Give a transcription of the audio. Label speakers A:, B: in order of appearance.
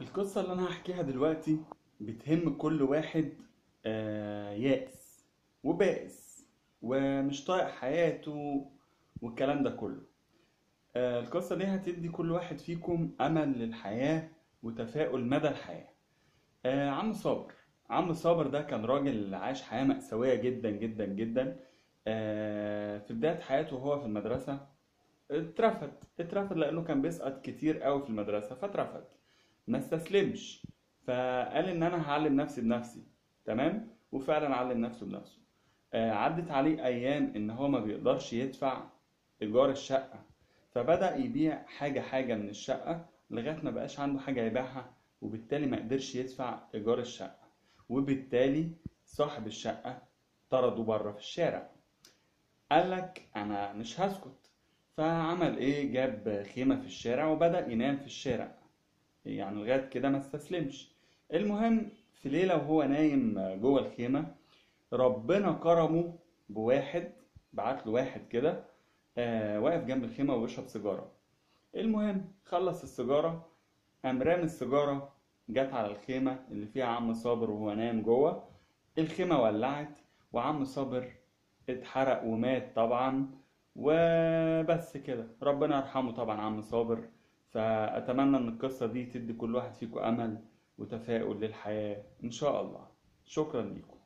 A: القصة اللي أنا هحكيها دلوقتي بتهم كل واحد آه، يائس وبائس ومش طايق حياته والكلام ده كله آه، القصة دي هتدي كل واحد فيكم أمل للحياة وتفاؤل مدى الحياة آه، عم صابر عم صابر ده كان راجل عاش حياة مأساوية جدا جدا جدا آه، في بداية حياته وهو في المدرسة اترفد اترفد لأنه كان بيسقط كتير قوي في المدرسة فاترفد ما استسلمش فقال ان انا هعلم نفسي بنفسي تمام وفعلا علم نفسه بنفسه آه، عدت عليه ايام ان هو ما بيقدرش يدفع ايجار الشقة فبدأ يبيع حاجة حاجة من الشقة لغاية ما بقاش عنده حاجة يبيعها وبالتالي ما قدرش يدفع ايجار الشقة وبالتالي صاحب الشقة طرده بره في الشارع قال لك انا مش هسكت فعمل ايه جاب خيمة في الشارع وبدأ ينام في الشارع يعني لغاية كده ما استسلمش المهم في ليلة وهو نايم جوه الخيمة ربنا كرمه بواحد بعت له واحد كده آه واقف جنب الخيمة وبيشرب سيجارة المهم خلص السيجارة قام رامي السيجارة جت على الخيمة اللي فيها عم صابر وهو نايم جوه الخيمة ولعت وعم صابر اتحرق ومات طبعا وبس كده ربنا يرحمه طبعا عم صابر فأتمنى إن القصة دي تدي كل واحد فيكم أمل وتفاؤل للحياة إن شاء الله شكرا لكم